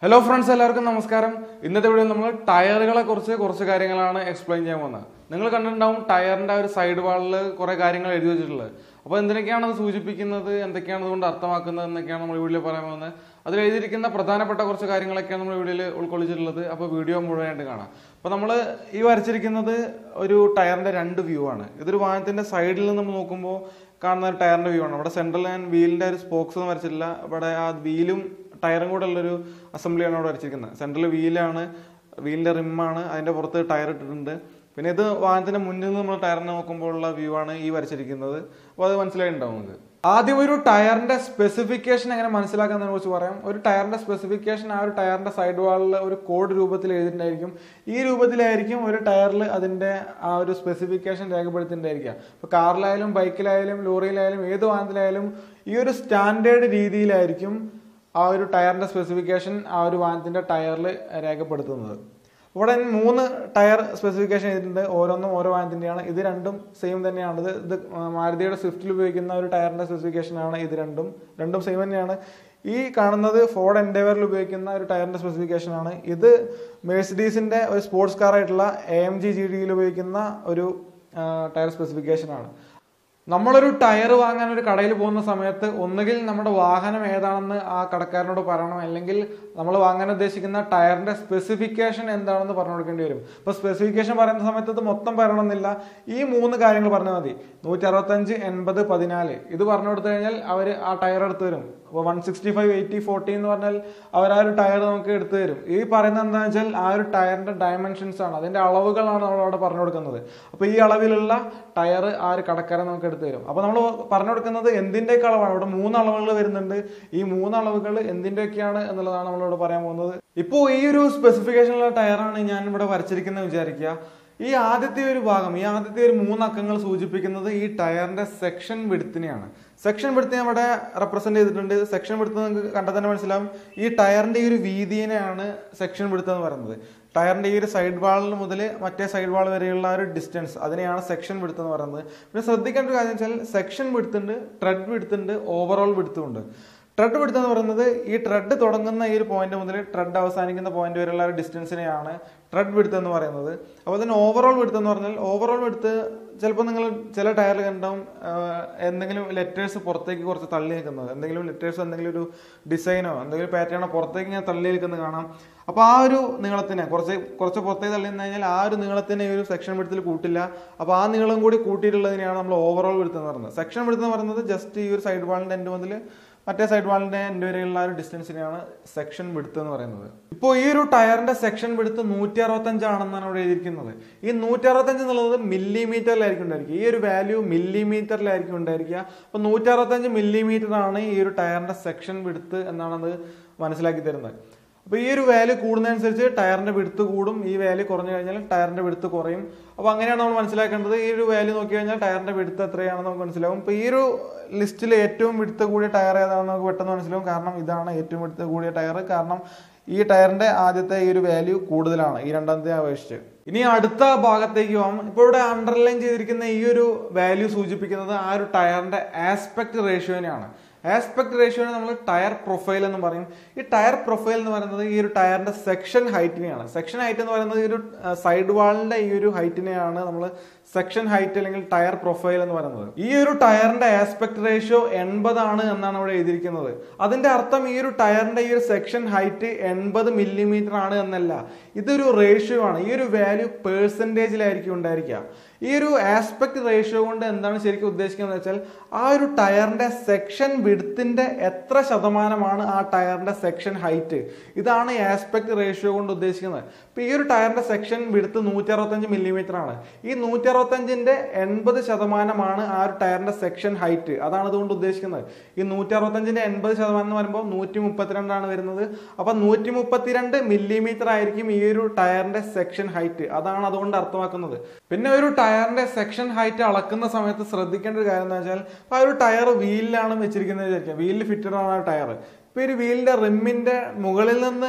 hello friends എല്ലാവർക്കും നമസ്കാരം ഇന്നത്തെ വീഡിയോ നമ്മൾ ടയറുകളെ കുറിച്ച് കുറച്ച് കാര്യങ്ങളാണ് എക്സ്പ്ലെയിൻ ചെയ്യാൻ പോകുന്നത് നിങ്ങൾ കണ്ടിട്ടുണ്ടാവും ടയറിന്റെ ആ ഒരു സൈഡ് വാളിൽ കുറെ കാര്യങ്ങൾ എഴുതി വെച്ചിട്ടുള്ളത് അപ്പോൾ എന്തിനൊക്കെയാണ് അത് സൂചിപ്പിക്കുന്നത് എന്തൊക്കെയാണ് അതുകൊണ്ട് അർത്ഥമാക്കുന്നത് എന്നൊക്കെയാണ് നമ്മൾ വീഡിയോ പറയാൻ പോകുന്നത് അതിൽ എഴുതിയിരിക്കുന്ന പ്രധാനപ്പെട്ട കുറച്ച് കാര്യങ്ങളൊക്കെയാണ് നമ്മൾ വീഡിയോയിൽ ഉൾക്കൊള്ളിച്ചിട്ടുള്ളത് അപ്പോൾ വീഡിയോ മുഴുവനായിട്ട് കാണാം അപ്പോൾ നമ്മൾ ഈ വരച്ചിരിക്കുന്നത് ഒരു ടയറിന്റെ രണ്ട് വ്യൂ ആണ് ഇതൊരു വാഹനത്തിന്റെ സൈഡിൽ നിന്ന് നമ്മൾ നോക്കുമ്പോൾ കാണുന്ന ഒരു ടയറിന്റെ വ്യൂ ആണ് അവിടെ സെൻട്രൽ ഞാൻ വീലിന്റെ ഒരു സ്പോക്സ് ഒന്നും വരച്ചിട്ടില്ല ഇവിടെ ആ വീലും ടയറും കൂടെ ഉള്ളൊരു അസംബ്ലിയാണ് അവിടെ വരച്ചിരിക്കുന്നത് സെൻട്രൽ വീലാണ് വീലിന്റെ റിമ്മാണ് അതിന്റെ പുറത്ത് ടയർ ഇട്ടിട്ടുണ്ട് പിന്നെ ഇത് വാഹനത്തിന്റെ മുന്നിൽ നിന്ന് നമ്മൾ ടയറിനെ നോക്കുമ്പോൾ ഉള്ള വ്യൂ ആണ് ഈ വരച്ചിരിക്കുന്നത് അപ്പോൾ അത് മനസ്സിലായിട്ടുണ്ടാവും നമുക്ക് ആദ്യം ഒരു ടയറിന്റെ സ്പെസിഫിക്കേഷൻ എങ്ങനെ മനസ്സിലാക്കുന്നതിനെ കുറിച്ച് പറയാം ഒരു ടയറിന്റെ സ്പെസിഫിക്കേഷൻ ആ ഒരു ടയറിന്റെ സൈഡ് വാളിൽ ഒരു കോഡ് രൂപത്തിൽ എഴുതിയിട്ടുണ്ടായിരിക്കും ഈ രൂപത്തിലായിരിക്കും ഒരു ടയറിൽ അതിന്റെ ആ ഒരു സ്പെസിഫിക്കേഷൻ രേഖപ്പെടുത്തിയിട്ടുണ്ടായിരിക്കുക ഇപ്പോൾ കാറിലായാലും ബൈക്കിലായാലും ലോറിയിലായാലും ഏത് വാഹനത്തിലായാലും ഈ ഒരു സ്റ്റാൻഡേർഡ് രീതിയിലായിരിക്കും ആ ഒരു ടയറിന്റെ സ്പെസിഫിക്കേഷൻ ആ ഒരു വാഹനത്തിന്റെ ടയറിൽ രേഖപ്പെടുത്തുന്നത് ഇവിടെ മൂന്ന് ടയർ സ്പെസിഫിക്കേഷൻ ചെയ്തിട്ടുണ്ട് ഓരോന്നും ഓരോ വാഹനത്തിന്റെയാണ് ഇത് രണ്ടും സെയിം തന്നെയാണ് ഇത് ഇത് മാരുതിയുടെ സ്വിഫ്റ്റിൽ ഉപയോഗിക്കുന്ന ഒരു ടയറിന്റെ സ്പെസിഫിക്കേഷൻ ആണ് ഇത് രണ്ടും രണ്ടും സെയിം തന്നെയാണ് ഈ കാണുന്നത് ഫോർഡ് എൻഡേവറിൽ ഉപയോഗിക്കുന്ന ഒരു ടയറിന്റെ സ്പെസിഫിക്കേഷൻ ആണ് ഇത് മേഴ്സിഡീസിന്റെ ഒരു സ്പോർട്സ് കാർ ആയിട്ടുള്ള എ എം ജി ജി ഡിയിൽ ഉപയോഗിക്കുന്ന ഒരു ടയർ സ്പെസിഫിക്കേഷൻ ആണ് നമ്മളൊരു ടയർ വാങ്ങാൻ ഒരു കടയിൽ പോകുന്ന സമയത്ത് ഒന്നുകിൽ നമ്മുടെ വാഹനം ഏതാണെന്ന് ആ കടക്കാരനോട് പറയണം അല്ലെങ്കിൽ നമ്മൾ വാങ്ങാൻ ഉദ്ദേശിക്കുന്ന ടയറിന്റെ സ്പെസിഫിക്കേഷൻ എന്താണെന്ന് പറഞ്ഞു കൊടുക്കേണ്ടി വരും ഇപ്പൊ സ്പെസിഫിക്കേഷൻ പറയുന്ന സമയത്ത് ഇത് മൊത്തം പറയണമെന്നില്ല ഈ മൂന്ന് കാര്യങ്ങൾ പറഞ്ഞാൽ മതി നൂറ്റി അറുപത്തഞ്ച് എൺപത് പതിനാല് ഇത് പറഞ്ഞു കൊടുത്തു കഴിഞ്ഞാൽ അവർ ആ ടയർ എടുത്തു തരും അപ്പോൾ one sixty five eighty forty എന്ന് പറഞ്ഞാൽ അവർ ആ ഒരു ടയർ നമുക്ക് എടുത്തു തരും ഈ പറയുന്നത് എന്താണെന്ന് വെച്ചാൽ ആ ഒരു ടയറിന്റെ ഡയമെൻഷൻസ് ആണ് അതിന്റെ അളവുകളാണ് നമ്മൾ അവിടെ പറഞ്ഞു കൊടുക്കുന്നത് അപ്പോൾ ഈ അളവിലുള്ള ടയർ ആ ഒരു കടക്കാരൻ നമുക്ക് എടുത്തു തരും അപ്പോൾ നമ്മൾ പറഞ്ഞു കൊടുക്കുന്നത് എന്തിൻ്റെയൊക്കെ അളവാണ് ഇവിടെ മൂന്ന് അളവുകൾ വരുന്നുണ്ട് ഈ മൂന്ന് അളവുകൾ എന്തിൻ്റെയൊക്കെയാണ് എന്നുള്ളതാണ് നമ്മളിവിടെ പറയാൻ പോകുന്നത് ഇപ്പോൾ ഈ ഒരു സ്പെസിഫിക്കേഷനുള്ള ടയറാണ് ഞാൻ ഇവിടെ വരച്ചിരിക്കുന്നത് വിചാരിക്കുക ഈ ആദ്യത്തെ ഒരു ഭാഗം ഈ ആദ്യത്തെ ഒരു മൂന്നക്കങ്ങൾ സൂചിപ്പിക്കുന്നത് ഈ ടയറിന്റെ സെക്ഷൻ വിടുത്തിനെയാണ് സെക്ഷൻ വിടുത്ത് ഞാൻ ഇവിടെ റെപ്രസെന്റ് ചെയ്തിട്ടുണ്ട് സെക്ഷൻ വിടുത്ത് നിങ്ങൾക്ക് കണ്ടാൽ തന്നെ മനസ്സിലാവും ഈ ടയറിന്റെ ഈ ഒരു വീതിനെയാണ് സെക്ഷൻ വിടുത്ത് എന്ന് പറയുന്നത് ടയറിന്റെ ഈ ഒരു സൈഡ് വാളിൽ മുതൽ മറ്റേ സൈഡ് വാൾ വരെയുള്ള ഒരു ഡിസ്റ്റൻസ് അതിനെയാണ് സെക്ഷൻ വിടുത്ത് എന്ന് പറയുന്നത് പിന്നെ ശ്രദ്ധിക്കേണ്ട ഒരു കാര്യം വെച്ചാൽ സെക്ഷൻ വിടുത്തുണ്ട് ട്രെഡ് വിടുത്തുണ്ട് ഓവറോൾ വിടുത്തും ഉണ്ട് ട്രെഡ് വിടുത്ത് എന്ന് പറയുന്നത് ഈ ട്രെഡ് തുടങ്ങുന്ന ഈ ഒരു പോയിന്റ് മുതൽ ട്രെഡ് അവസാനിക്കുന്ന പോയിന്റ് വരെയുള്ള ഒരു ഡിസ്റ്റൻസിനെയാണ് ട്രെഡ് വിടുത്ത് എന്ന് പറയുന്നത് അപ്പോൾ തന്നെ ഓവറോൾ വിടുത്ത് എന്ന് പറഞ്ഞാൽ ഓവറോൾ വിടുത്ത് ചിലപ്പോൾ നിങ്ങൾ ചില ടയറിൽ കണ്ടാവും എന്തെങ്കിലും ലെറ്റേഴ്സ് പുറത്തേക്ക് കുറച്ച് തള്ളി നിൽക്കുന്നത് എന്തെങ്കിലും ലെറ്റേഴ്സ് എന്തെങ്കിലും ഒരു ഡിസൈനോ എന്തെങ്കിലും പാറ്റേണോ പുറത്തേക്ക് ഇങ്ങനെ തള്ളി നിൽക്കുന്നത് കാണാം അപ്പോൾ ആ ഒരു നീളത്തിനെ കുറച്ച് കുറച്ച് പുറത്തേക്ക് തള്ളി നിന്ന് കഴിഞ്ഞാൽ ആ ഒരു നീളത്തിനെ ഈ ഒരു സെക്ഷൻ വിടുത്തിൽ കൂട്ടില്ല അപ്പോൾ ആ നീളം കൂടി കൂട്ടിയിട്ടുള്ളതിനെയാണ് നമ്മൾ ഓവറോൾ വിടുത്ത് എന്ന് പറയുന്നത് സെക്ഷൻ വിടുത്ത് എന്ന് പറയുന്നത് ജസ്റ്റ് ഈ ഒരു സൈഡ് വാളിൻ്റെ എൻഡ് മുതൽ മറ്റേ സൈഡ് വാളിന്റെ എൻഡ് വരെയുള്ള ഒരു ഡിസ്റ്റൻസിനെയാണ് സെക്ഷൻ വിടുത്ത് എന്ന് പറയുന്നത് ഇപ്പോൾ ഈ ഒരു ടയറിന്റെ സെക്ഷൻ വിടുത്ത് നൂറ്റി അറുപത്തഞ്ചാണെന്നാണ് ഇവിടെ എഴുതിയിരിക്കുന്നത് ഈ നൂറ്റി അറുപത്തഞ്ച് എന്നുള്ളത് മില്ലിമീറ്ററിലായിരിക്കും ഉണ്ടായിരിക്കുക ഈ ഒരു വാല്യൂ മില്ലിമീറ്ററിലായിരിക്കും ഉണ്ടായിരിക്കുക അപ്പോൾ നൂറ്റി അറുപത്തഞ്ച് മില്ലിമീറ്റർ ആണ് ഈ ഒരു ടയറിന്റെ സെക്ഷൻ വിടുത്ത് എന്നാണത് മനസ്സിലാക്കി തരുന്നത് അപ്പോൾ ഈ ഒരു വാല്യൂ കൂടുന്നതനുസരിച്ച് ടയറിന്റെ വിടുത്ത് കൂടും ഈ വാല്യൂ കുറഞ്ഞു കഴിഞ്ഞാൽ ടയറിന്റെ വിടുത്ത് കുറയും അപ്പോൾ അങ്ങനെയാണ് നമ്മൾ മനസ്സിലാക്കേണ്ടത് ഈ ഒരു വാല്യൂ നോക്കി കഴിഞ്ഞാൽ ടയറിന്റെ വിടുത്ത് എത്രയാണെന്ന് നമുക്ക് മനസ്സിലാവും ഇപ്പോൾ ഈ ഒരു ലിസ്റ്റിൽ ഏറ്റവും വിടുത്ത് കൂടിയ ടയർ ഏതാണെന്ന് നമുക്ക് പെട്ടെന്ന് മനസ്സിലാവും കാരണം ഇതാണ് ഏറ്റവും വിടുത്ത് കൂടിയ ടയർ കാരണം ഈ ടയറിന്റെ ആദ്യത്തെ ഈ ഒരു വാല്യൂ കൂടുതലാണ് ഈ രണ്ടാമത്തെ അപേക്ഷിച്ച് ഇനി അടുത്ത ഭാഗത്തേക്ക് പോകാം ഇപ്പോൾ ഇവിടെ അണ്ടർലൈൻ ചെയ്തിരിക്കുന്ന ഈ ഒരു വാല്യൂ സൂചിപ്പിക്കുന്നത് ആ ഒരു ടയറിന്റെ ആസ്പെക്ട് റേഷ്യോനെയാണ് ആസ്പെക്ട് റേഷ്യോനെ നമ്മൾ ടയർ പ്രൊഫൈൽ എന്ന് പറയും ഈ ടയർ പ്രൊഫൈൽ എന്ന് പറയുന്നത് ഈ ഒരു ടയറിന്റെ സെക്ഷൻ ഹൈറ്റിനെയാണ് സെക്ഷൻ ഹൈറ്റ് എന്ന് പറയുന്നത് ഈ ഒരു സൈഡ് വാളിന്റെ ഈ ഒരു ഹൈറ്റിനെയാണ് നമ്മൾ സെക്ഷൻ ഹൈറ്റ് അല്ലെങ്കിൽ ടയർ പ്രൊഫൈൽ എന്ന് പറയുന്നത് ഈ ഒരു ടയറിന്റെ ആസ്പെക്ട് റേഷ്യോ എൺപതാണ് എന്നാണ് ഇവിടെ എഴുതിയിരിക്കുന്നത് അതിന്റെ അർത്ഥം ഈ ഒരു ടയറിന്റെ ഈ ഒരു സെക്ഷൻ ഹൈറ്റ് എൺപത് മില്ലിമീറ്റർ ആണ് എന്നല്ല ഇതൊരു റേഷ്യോ ആണ് ഈ ഒരു വാല്യൂ പേഴ്സൻറ്റേജിലായിരിക്കും ഉണ്ടായിരിക്കുക ഈ ഒരു ആസ്പെക്ട് റേഷ്യോ കൊണ്ട് എന്താണ് ശരിക്കും ഉദ്ദേശിക്കുന്നത് വെച്ചാൽ ആ ഒരു ടയറിന്റെ സെക്ഷൻ വിടുത്തിന്റെ എത്ര ശതമാനമാണ് ആ ടയറിന്റെ സെക്ഷൻ ഹൈറ്റ് ഇതാണ് ഈ ആസ്പെക്ട് റേഷ്യോ കൊണ്ട് ഉദ്ദേശിക്കുന്നത് ഇപ്പൊ ഈ ഒരു ടയറിന്റെ സെക്ഷൻ വിടുത്ത് നൂറ്റി അറുപത്തഞ്ച് മില്ലിമീറ്റർ ആണ് ഈ നൂറ്റി അറുപത്തഞ്ചിന്റെ എൺപത് ശതമാനമാണ് ആ ഒരു ടയറിന്റെ സെക്ഷൻ ഹൈറ്റ് അതാണ് ഇതുകൊണ്ട് ഉദ്ദേശിക്കുന്നത് ഈ നൂറ്റി അറുപത്തഞ്ചിന്റെ എൺപത് ശതമാനം എന്ന് പറയുമ്പോൾ നൂറ്റി മുപ്പത്തിരണ്ടാണ് വരുന്നത് അപ്പൊ നൂറ്റി മുപ്പത്തിരണ്ട് മില്ലിമീറ്റർ ആയിരിക്കും ഈ ഒരു ടയറിന്റെ സെക്ഷൻ ഹൈറ്റ് അതാണ് അതുകൊണ്ട് അർത്ഥമാക്കുന്നത് പിന്നെ ഒരു ടയറിന്റെ സെക്ഷൻ ഹൈറ്റ് അളക്കുന്ന സമയത്ത് ശ്രദ്ധിക്കേണ്ട ഒരു കാര്യം എന്ന് വെച്ചാൽ ആ ഒരു ടയർ വീലിലാണ് വെച്ചിരിക്കുന്നത് വിചാരിക്കാം വീലിൽ ഫിറ്റഡ് ആണ് ആ ടയർ ഇപ്പൊ ഒരു വീലിന്റെ റിമ്മിന്റെ മുകളിൽ നിന്ന്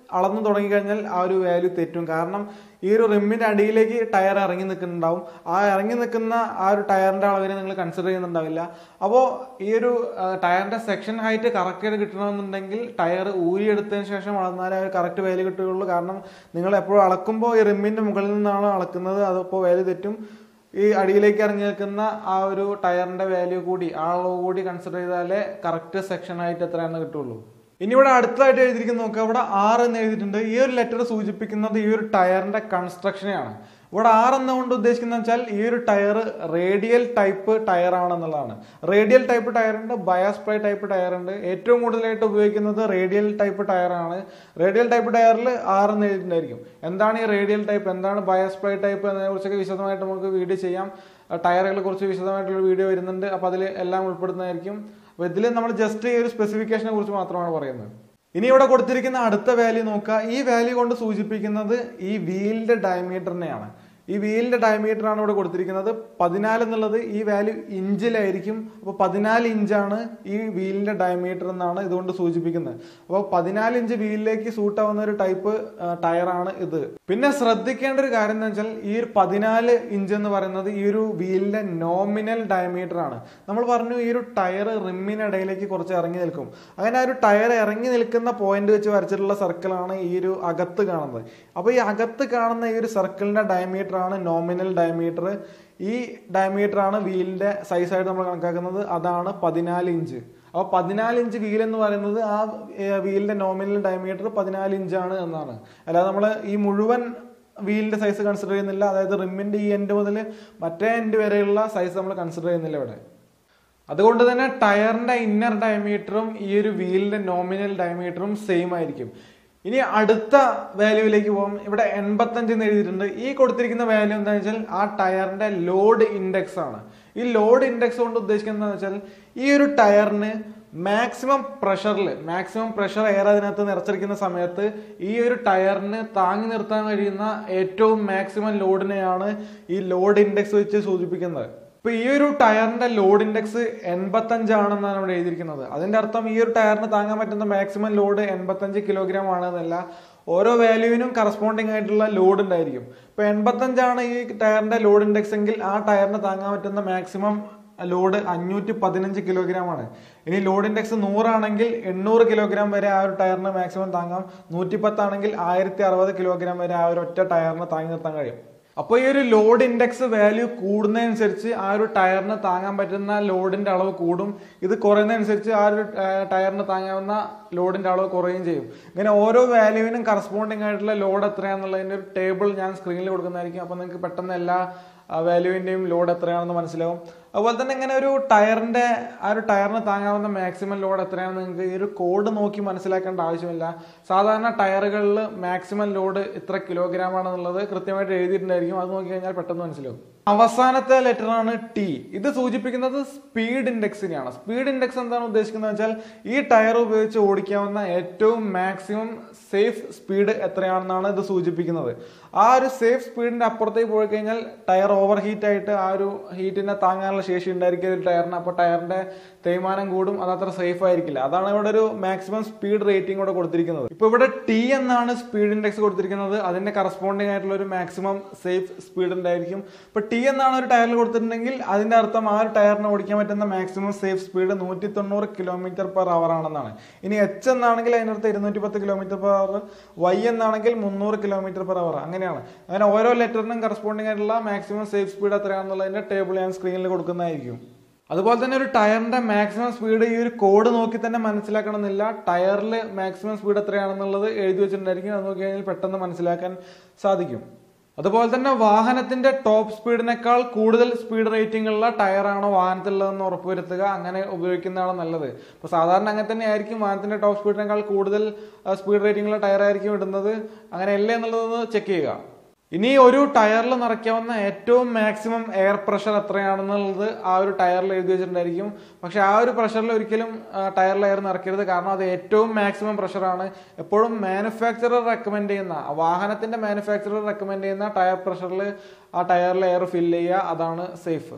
അളന്നു തുടങ്ങിക്കഴിഞ്ഞാൽ ആ ഒരു വാല്യൂ തെറ്റും കാരണം ഈ ഒരു റിമ്മിന്റെ അടിയിലേക്ക് ടയർ ഇറങ്ങി നിൽക്കുന്നുണ്ടാവും ആ ഇറങ്ങി നിൽക്കുന്ന ആ ഒരു ടയറിന്റെ അളവിനെ നിങ്ങൾ കൺസിഡർ ചെയ്യുന്നുണ്ടാവില്ല അപ്പോൾ ഈ ഒരു ആ, ടയറിന്റെ സെക്ഷൻ ഹൈറ്റ് കറക്റ്റ് ആയിട്ട് കിട്ടണമെന്നുണ്ടെങ്കിൽ ടയർ ഊരിയെടുത്തതിന് ശേഷം അളന്നാലേ ആ ഒരു കറക്റ്റ് വാല്യൂ കിട്ടുകയുള്ളൂ കാരണം നിങ്ങൾ എപ്പോഴും അളക്കുമ്പോൾ ഈ റിമ്മിന്റെ മുകളിൽ നിന്നാണ് അളക്കുന്നത് അതപ്പോൾ വാല്യൂ തെറ്റും ഈ അടിയിലേക്ക് ഇറങ്ങി നിൽക്കുന്ന ആ ഒരു ടയറിന്റെ വാല്യൂ കൂടി ആ അളവ് കൂടി കൺസിഡർ ചെയ്താലേ കറക്റ്റ് സെക്ഷൻ ആയിട്ട് എത്രയാണെന്ന് കിട്ടുള്ളൂ ഇനി ഇവിടെ അടുത്തതായിട്ട് എഴുതിയിരിക്കുന്ന നോക്കുക ഇവിടെ ആറ് എന്ന് എഴുതിയിട്ടുണ്ട് ഈ ഒരു ലെറ്റർ സൂചിപ്പിക്കുന്നത് ഈ ഒരു ടയറിന്റെ കൺസ്ട്രക്ഷനെയാണ് ഇവിടെ ആറ് എന്നുകൊണ്ട് ഉദ്ദേശിക്കുന്നത് വെച്ചാൽ ഈ ഒരു ടയർ റേഡിയൽ ടൈപ്പ് ടയർ ആണെന്നുള്ളതാണ് റേഡിയൽ ടൈപ്പ് ടയർ ഉണ്ട് ബയാസ്പ്ലൈ ടൈപ്പ് ടയർ ഉണ്ട് ഏറ്റവും കൂടുതലായിട്ട് ഉപയോഗിക്കുന്നത് റേഡിയൽ ടൈപ്പ് ടയർ ആണ് റേഡിയൽ ടൈപ്പ് ടയറിൽ ആറ് എന്ന് എഴുതിയിട്ടുണ്ടായിരിക്കും എന്താണ് ഈ റേഡിയൽ ടൈപ്പ് എന്താണ് ബയാസ്പ്ലൈ ടൈപ്പ് എന്നതിനെ കുറിച്ചൊക്കെ വിശദമായിട്ട് നമുക്ക് വീഡിയോ ചെയ്യാം ടയറുകളെ കുറിച്ച് വിശദമായിട്ടുള്ള വീഡിയോ വരുന്നുണ്ട് അപ്പോൾ അതിൽ എല്ലാം ഉൾപ്പെടുന്നതായിരിക്കും അപ്പോൾ ഇതിൽ നമ്മൾ ജസ്റ്റ് ഈ ഒരു സ്പെസിഫിക്കേഷനെ കുറിച്ച് മാത്രമാണ് പറയുന്നത് ഇനി ഇവിടെ കൊടുത്തിരിക്കുന്ന അടുത്ത വാല്യൂ നോക്കുക ഈ വാല്യൂ കൊണ്ട് സൂചിപ്പിക്കുന്നത് ഈ വീലിന്റെ ഡയമീറ്ററിനെയാണ് ഈ വീലിന്റെ ഡയമീറ്റർ ആണ് ഇവിടെ കൊടുത്തിരിക്കുന്നത് പതിനാല് എന്നുള്ളത് ഈ വാല്യൂ ഇഞ്ചിലായിരിക്കും അപ്പോൾ പതിനാല് ഇഞ്ചാണ് ഈ വീലിന്റെ ഡയമീറ്റർ എന്നാണ് ഇതുകൊണ്ട് സൂചിപ്പിക്കുന്നത് അപ്പോൾ പതിനാല് ഇഞ്ച് വീലിലേക്ക് സൂട്ട് ആവുന്ന ഒരു ടൈപ്പ് ടയറാണ് ഇത് പിന്നെ ശ്രദ്ധിക്കേണ്ട ഒരു കാര്യം എന്ന് വെച്ചാൽ ഈ ഒരു പതിനാല് ഇഞ്ച് എന്ന് പറയുന്നത് ഈ ഒരു വീലിന്റെ നോമിനൽ ഡയമീറ്റർ ആണ് നമ്മൾ പറഞ്ഞു ഈ ഒരു ടയർ റിമ്മിനിടയിലേക്ക് കുറച്ച് ഇറങ്ങി നിൽക്കും അങ്ങനെ ആ ഒരു ടയർ ഇറങ്ങി നിൽക്കുന്ന പോയിന്റ് വെച്ച് വരച്ചിട്ടുള്ള സർക്കിളാണ് ഈ ഒരു അകത്ത് കാണുന്നത് അപ്പോൾ ഈ അകത്ത് കാണുന്ന ഈ ഒരു സർക്കിളിന്റെ ഡയമീറ്റർ ആണ് നോമിനൽ ഡയമീറ്റർ ഈ ഡയമീറ്റർ ആണ് വീലിന്റെ സൈസായിട്ട് നമ്മൾ കണക്കാക്കുന്നത് അതാണ് പതിനാല് ഇഞ്ച് അപ്പോൾ പതിനാല് ഇഞ്ച് വീൽ എന്ന് പറയുന്നത് ആ വീലിന്റെ നോമിനൽ ഡയമീറ്റർ പതിനാല് ഇഞ്ചാണ് എന്നാണ് അല്ലാതെ നമ്മൾ ഈ മുഴുവൻ വീലിന്റെ സൈസ് കൺസിഡർ ചെയ്യുന്നില്ല അതായത് റിമ്മിന്റെ ഈ എൻഡ് മുതൽ മറ്റേ എൻഡ് വരെയുള്ള സൈസ് നമ്മൾ കൺസിഡർ ചെയ്യുന്നില്ല ഇവിടെ അതുകൊണ്ട് തന്നെ ടയറിന്റെ ഇന്നർ ഡയമീറ്ററും ഈ ഒരു വീലിന്റെ നോമിനൽ ഡയമീറ്ററും സെയിം ആയിരിക്കും ഇനി അടുത്ത വാല്യൂവിലേക്ക് പോകും ഇവിടെ എൺപത്തഞ്ച് എന്ന് എഴുതിയിട്ടുണ്ട് ഈ കൊടുത്തിരിക്കുന്ന വാല്യൂ എന്താണെന്ന് വെച്ചാൽ ആ ടയറിന്റെ ലോഡ് ഇൻഡെക്സ് ആണ് ഈ ലോഡ് ഇൻഡെക്സ് കൊണ്ട് ഉദ്ദേശിക്കുന്നത് എന്താണെന്ന് വെച്ചാൽ ഈ ഒരു ടയറിന് മാക്സിമം പ്രഷറിൽ മാക്സിമം പ്രഷർ എയർ അതിനകത്ത് നിറച്ചിരിക്കുന്ന സമയത്ത് ഈ ഒരു ടയറിന് താങ്ങി നിർത്താൻ കഴിയുന്ന ഏറ്റവും മാക്സിമം ലോഡിനെയാണ് ഈ ലോഡ് ഇൻഡെക്സ് വെച്ച് സൂചിപ്പിക്കുന്നത് ഇപ്പൊ ഈ ഒരു ടയറിന്റെ ലോഡ് ഇൻഡെക്സ് എൺപത്തഞ്ചാണെന്നാണ് ഇവിടെ എഴുതിയിരിക്കുന്നത് അതിന്റെ അർത്ഥം ഈ ഒരു ടയറിന് താങ്ങാൻ പറ്റുന്ന മാക്സിമം ലോഡ് എൺപത്തഞ്ച് കിലോഗ്രാം ആണെന്നല്ല ഓരോ വാല്യൂവിനും കറസ്പോണ്ടിങ് ആയിട്ടുള്ള ലോഡ് ഉണ്ടായിരിക്കും ഇപ്പൊ എൺപത്തഞ്ചാണ് ഈ ടയറിന്റെ ലോഡ് ഇൻഡെക്സ് എങ്കിൽ ആ ടയറിന് താങ്ങാൻ പറ്റുന്ന മാക്സിമം ലോഡ് അഞ്ഞൂറ്റി പതിനഞ്ച് കിലോഗ്രാം ആണ് ഇനി ലോഡ് ഇൻഡെക്സ് നൂറാണെങ്കിൽ എണ്ണൂറ് കിലോഗ്രാം വരെ ആ ഒരു ടയറിന് മാക്സിമം താങ്ങാം നൂറ്റി പത്താണെങ്കിൽ ആയിരത്തി അറുപത് കിലോഗ്രാം വരെ ആ ഒരു ഒറ്റ ടയറിന് താങ്ങി നിർത്താൻ കഴിയും അപ്പോൾ ഈ ഒരു ലോഡ് ഇൻഡെക്സ് വാല്യൂ കൂടുന്നതനുസരിച്ച് ആ ഒരു ടയറിന് താങ്ങാൻ പറ്റുന്ന ലോഡിന്റെ അളവ് കൂടും ഇത് കുറയുന്നതനുസരിച്ച് ആ ഒരു ഏർ, ടയറിന് താങ്ങാവുന്ന ലോഡിന്റെ അളവ് കുറയുകയും ചെയ്യും ഇങ്ങനെ ഓരോ വാല്യൂവിനും കറസ്പോണ്ടിങ് ആയിട്ടുള്ള ലോഡ് എത്രയാണെന്നുള്ളതിന്റെ ഒരു ടേബിൾ ഞാൻ സ്ക്രീനിൽ കൊടുക്കുന്നതായിരിക്കും അപ്പോൾ നിങ്ങൾക്ക് പെട്ടെന്ന് എല്ലാ വാല്യൂവിന്റെയും ലോഡ് എത്രയാണെന്ന് മനസ്സിലാവും അതുപോലെ തന്നെ ഇങ്ങനെ ഒരു ടയറിന്റെ ആ ഒരു ടയറിന് താങ്ങാവുന്ന മാക്സിമം ലോഡ് എത്രയാണെന്ന് നിങ്ങൾക്ക് ഈ ഒരു കോഡ് നോക്കി മനസ്സിലാക്കേണ്ട ആവശ്യമില്ല സാധാരണ ടയറുകളിൽ മാക്സിമം ലോഡ് ഇത്ര കിലോഗ്രാം ആണെന്നുള്ളത് കൃത്യമായിട്ട് എഴുതിയിട്ടുണ്ടായിരിക്കും അത് നോക്കി കഴിഞ്ഞാൽ പെട്ടെന്ന് മനസ്സിലാവും അവസാനത്തെ ലെറ്റർ ആണ് ടി ഇത് സൂചിപ്പിക്കുന്നത് സ്പീഡ് ഇൻഡെക്സിനെയാണ് സ്പീഡ് ഇൻഡെക്സ് എന്താണ് ഉദ്ദേശിക്കുന്നത് വെച്ചാൽ ഈ ടയർ ഉപയോഗിച്ച് ഓടിക്കാവുന്ന ഏറ്റവും മാക്സിമം സേഫ് സ്പീഡ് എത്രയാണെന്നാണ് ഇത് സൂചിപ്പിക്കുന്നത് ആ ഒരു സേഫ് സ്പീഡിന്റെ അപ്പുറത്തേക്ക് പോയി കഴിഞ്ഞാൽ ടയർ ഓവർ ഹീറ്റ് ആയിട്ട് ആ ഒരു ഹീറ്റിനെ താങ്ങാനുള്ള ശേഷി ഉണ്ടായിരിക്കും ഒരു ടയറിന് അപ്പോൾ ടയറിന്റെ തേയ്മാനം കൂടും അത് അത്ര സേഫ് ആയിരിക്കില്ല അതാണ് ഇവിടെ ഒരു മാക്സിമം സ്പീഡ് റേറ്റിംഗ് കൂടെ കൊടുത്തിരിക്കുന്നത് ഇപ്പൊ ഇവിടെ ടി എന്നാണ് സ്പീഡ് ഇൻഡെക്സ് കൊടുത്തിരിക്കുന്നത് അതിന്റെ കറസ്പോണ്ടിങ് ആയിട്ടുള്ള ഒരു മാക്സിമം സേഫ് സ്പീഡ് ഉണ്ടായിരിക്കും ഇപ്പൊ ടി എന്നാണ് ഒരു ടയറിൽ കൊടുത്തിട്ടുണ്ടെങ്കിൽ അതിന്റെ അർത്ഥം ആ ഒരു ടയറിന് ഓടിക്കാൻ പറ്റുന്ന മാക്സിമം സേഫ് സ്പീഡ് നൂറ്റി തൊണ്ണൂറ് കിലോമീറ്റർ പെർ അവർ ആണെന്നാണ് ഇനി എച്ച് എന്നാണെങ്കിൽ അതിനർത്ഥം ഇരുന്നൂറ്റി പത്ത് കിലോമീറ്റർ പെർ അവർ വൈ എന്നാണെങ്കിൽ മുന്നൂറ് കിലോമീറ്റർ പെർ അവർ അങ്ങനെയാണ് അങ്ങനെ ഓരോ ലെറ്ററിനും കറസ്പോണ്ടിങ് ആയിട്ടുള്ള മാക്സിമം സേഫ് സ്പീഡ് എത്രയാണെന്നുള്ളതിന്റെ ടേബിൾ ഞാൻ സ്ക്രീനിൽ കൊടുക്കുന്നതായിരിക്കും അതുപോലെ തന്നെ ഒരു ടയറിന്റെ മാക്സിമം സ്പീഡ് ഈ ഒരു കോഡ് നോക്കി തന്നെ മനസ്സിലാക്കണമെന്നില്ല ടയറിൽ മാക്സിമം സ്പീഡ് എത്രയാണെന്നുള്ളത് എഴുതി വെച്ചിട്ടുണ്ടായിരിക്കും അത് നോക്കി കഴിഞ്ഞാൽ പെട്ടെന്ന് മനസ്സിലാക്കാൻ സാധിക്കും അതുപോലെ തന്നെ വാഹനത്തിന്റെ ടോപ്പ് സ്പീഡിനേക്കാൾ കൂടുതൽ സ്പീഡ് റേറ്റിംഗ് ഉള്ള ടയറാണോ വാഹനത്തിലുള്ളതെന്ന് ഉറപ്പുവരുത്തുക അങ്ങനെ ഉപയോഗിക്കുന്നതാണ് നല്ലത് അപ്പോൾ സാധാരണ അങ്ങനെ തന്നെ ആയിരിക്കും വാഹനത്തിന്റെ ടോപ്പ് സ്പീഡിനേക്കാൾ കൂടുതൽ സ്പീഡ് റേറ്റിംഗ് ഉള്ള ടയർ ആയിരിക്കും ഇടുന്നത് അങ്ങനെ അല്ലേ എന്നുള്ളതൊന്ന് ചെക്ക് ചെയ്യുക ഇനി ഒരു ടയറിൽ നിറയ്ക്കാവുന്ന ഏറ്റവും മാക്സിമം എയർ പ്രഷർ എത്രയാണെന്നുള്ളത് ആ ഒരു ടയറിൽ എഴുതി വെച്ചിട്ടുണ്ടായിരിക്കും പക്ഷെ ആ ഒരു പ്രഷറിൽ ഒരിക്കലും ടയറിൽ എയർ നിറയ്ക്കരുത് കാരണം അത് ഏറ്റവും മാക്സിമം പ്രഷറാണ് എപ്പോഴും മാനുഫാക്ചറർ റെക്കമെൻഡ് ചെയ്യുന്ന ആ വാഹനത്തിന്റെ മാനുഫാക്ചറർ റെക്കമെൻഡ് ചെയ്യുന്ന ടയർ പ്രഷറിൽ ആ ടയറിൽ എയർ ഫില്ല് ചെയ്യുക അതാണ് സേഫ്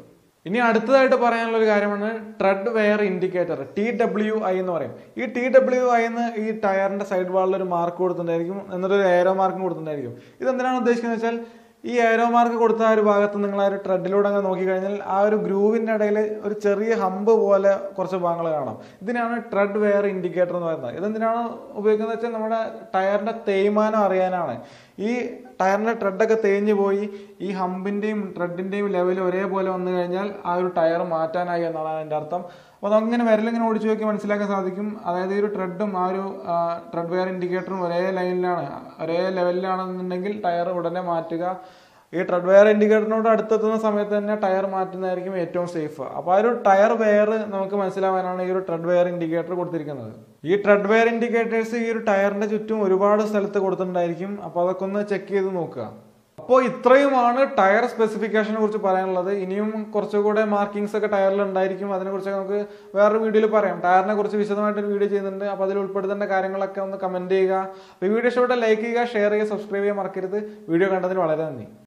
ഇനി അടുത്തതായിട്ട് പറയാനുള്ള ഒരു കാര്യമാണ് tread wear indicator T W I എന്ന് പറയും ഈ ടി ഡബ്ല്യു ഐ എന്ന് ഈ ടയറിന്റെ സൈഡ് വാളിൽ ഒരു മാർക്ക് കൊടുത്തിട്ടുണ്ടായിരിക്കും എന്നിട്ട് ഒരു ഏരോ മാർക്കും കൊടുത്തിട്ടുണ്ടായിരിക്കും ഇത് എന്തിനാണ് ഉദ്ദേശിക്കുന്നത് വെച്ചാൽ ഈ ഏരോ മാർക്ക് കൊടുത്ത ആ ഒരു ഭാഗത്ത് നിങ്ങൾ ആ ഒരു ട്രെഡിലൂടെ അങ്ങ് നോക്കിക്കഴിഞ്ഞാൽ ആ ഒരു ഗ്രൂവിന്റെ ഇടയിൽ ഒരു ചെറിയ ഹമ്പ് പോലെ കുറച്ച് ഭാഗങ്ങൾ കാണാം ഇതിനാണ് ട്രെഡ് വെയർ ഇൻഡിക്കേറ്റർ എന്ന് പറയുന്നത് ഇതെന്തിനാണ് ഉപയോഗിക്കുന്നത് വെച്ചാൽ നമ്മുടെ ടയറിന്റെ തേയ്മാനം അറിയാനാണ് ഈ ടയറിന്റെ ട്രെഡൊക്കെ തേഞ്ഞു പോയി ഈ ഹമ്പിന്റെയും ട്രെഡിന്റെയും ലെവൽ ഒരേപോലെ വന്നു കഴിഞ്ഞാൽ ആ ഒരു ടയർ മാറ്റാനായി എന്നാണ് അതിന്റെ അർത്ഥം അപ്പോൾ അതങ്ങനെ വിരലിങ്ങനെ ഓടിച്ചു നോക്കി മനസ്സിലാക്കാൻ സാധിക്കും അതായത് ഈ ഒരു ട്രെഡും ആ ഒരു ട്രെഡ് വെയർ ഇൻഡിക്കേറ്ററും ഒരേ ലൈനിലാണ് ഒരേ ലെവലിലാണെന്നുണ്ടെങ്കിൽ ടയർ ഉടനെ മാറ്റുക ഈ ട്രെഡ് വെയർ ഇൻഡിക്കേറ്ററിനോട് അടുത്തെത്തുന്ന സമയത്ത് തന്നെ ടയർ മാറ്റുന്നതായിരിക്കും ഏറ്റവും സേഫ് അപ്പോൾ ആ ഒരു ടയർ വെയർ നമുക്ക് മനസ്സിലാവാനാണ് ഈ ഒരു ട്രെഡ് വെയർ ഇൻഡിക്കേറ്റർ കൊടുത്തിരിക്കുന്നത് ഈ ട്രെഡ് വെയർ ഇൻഡിക്കേറ്റേഴ്സ് ഈ ഒരു ടയറിന്റെ ചുറ്റും ഒരുപാട് സ്ഥലത്ത് കൊടുത്തിട്ടുണ്ടായിരിക്കും അപ്പോൾ അതൊക്കെ ഒന്ന് ചെക്ക് ചെയ്ത് നോക്കുക അപ്പോൾ ഇത്രയുമാണ് ടയർ സ്പെസിഫിക്കേഷനെ കുറിച്ച് പറയാനുള്ളത് ഇനിയും കുറച്ചുകൂടെ മാർക്കിങ്സ് ഒക്കെ ടയറിൽ ഉണ്ടായിരിക്കും അതിനെക്കുറിച്ച് നമുക്ക് വേറൊരു വീഡിയോയിൽ പറയാം ടയറിനെ കുറിച്ച് വിശദമായിട്ട് ഒരു വീഡിയോ ചെയ്യുന്നുണ്ട് അപ്പോൾ അതിൽ ഉൾപ്പെടുത്തേണ്ട കാര്യങ്ങളൊക്കെ ഒന്ന് കമന്റ് ചെയ്യുക അപ്പോൾ ഈ വീഡിയോ ഇഷ്ടപ്പെട്ട ലൈക്ക് ചെയ്യുക ഷെയർ ചെയ്യുക സബ്സ്ക്രൈബ് ചെയ്യാൻ മറക്കരുത് വീഡിയോ കണ്ടതിന് വളരെ നന്ദി